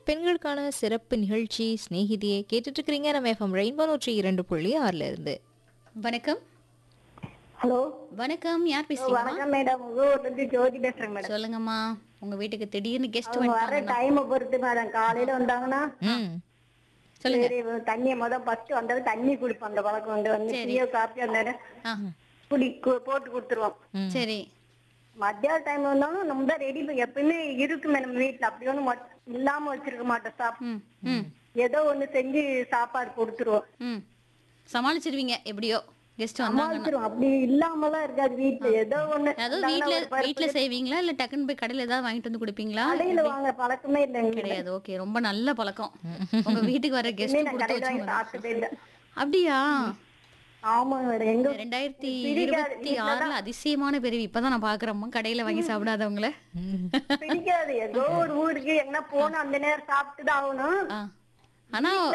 பெண்களுக்கான சிறப்பு நிகழ்ச்சி சிநேகிதியை கேட்டுட்டு இருக்கிறீங்க நம்ம எஃப்எம் ரெயின்போ நூற்றி இரண்டு புள்ளி ஆறுல இருந்து வணக்கம் ஹலோ வணக்கம் யார் பேசுறீங்க வணக்கம் மேடம் ஊர்ல இருந்து ஜோதி பேசுறேன் மேடம் சொல்லுங்கம்மா உங்க வீட்டுக்கு திடீர்னு கெஸ்ட் அவங்க வர வந்துட்டாங்க டைம் பொறுத்து மேடம் காலையில வந்தாங்கன்னா ம் சொல்லுங்க சரி தண்ணிய முத ஃபர்ஸ்ட் வந்தாலும் தண்ணி குடிப்போம் அந்த பழக்கம் வந்து வந்து டீயோ காப்பி அந்த ஆ, குடி கு- போட்டு கொடுத்துருவோம் சரி மத்தியான டைம் வந்தாலும் நம்ம தான் ரெடி எப்பயுமே இருக்கு மேடம் வீட்டுல அப்படி ஒண்ணும் மொ- இல்லாம வச்சிருக்க மாட்டோம் சாப் ம் ம் ஏதோ ஒண்ணு செஞ்சு சாப்பாடு கொடுத்துருவோம் ம் சமாளிச்சிருவீங்க எப்படியோ கெஸ்ட் வந்தாங்கன்னா சமாளிச்சிருவோம் அப்படி இல்லாமலாம் இருக்காது வீட்டுல ஏதோ ஒண்ணு அதாவது இந்தாங்கன்னா வீட்ல ஒரு பருப்பு வீட்ல செய்வீங்களா இல்ல டக்குன்னு போய் கடையில ஏதாவது வாங்கிட்டு வந்து கொடுப்பீங்களா கடையில வாங்க பழக்கமே இல்லை எங்க வீட்டுல. கிடையாது ஓகே ரொம்ப நல்ல பழக்கம் உங்க வீட்டுக்கு வர இனிமே கெஸ்ட் நான் கொடுத்து கடையில வாங்கி வச்சுக்கோங்க சாப்பிட்டதே இல்லை அப்படியா ஆமா மேடம் எங்க ரெண்டாயிரத்தி பிடிக்காது. இருபத்தி ஆறுல அதிசயமான பிரிவு இப்பதான் நான் பாக்குறேம்மா கடையில வாங்கி சாப்பிடாதவங்கள பிடிக்காது ஏதோ ஒரு ஊருக்கு எங்கன்னா போனா அந்த நேரம் சாப்பிட்டு தான் ஆகணும் ஆ. ஆனா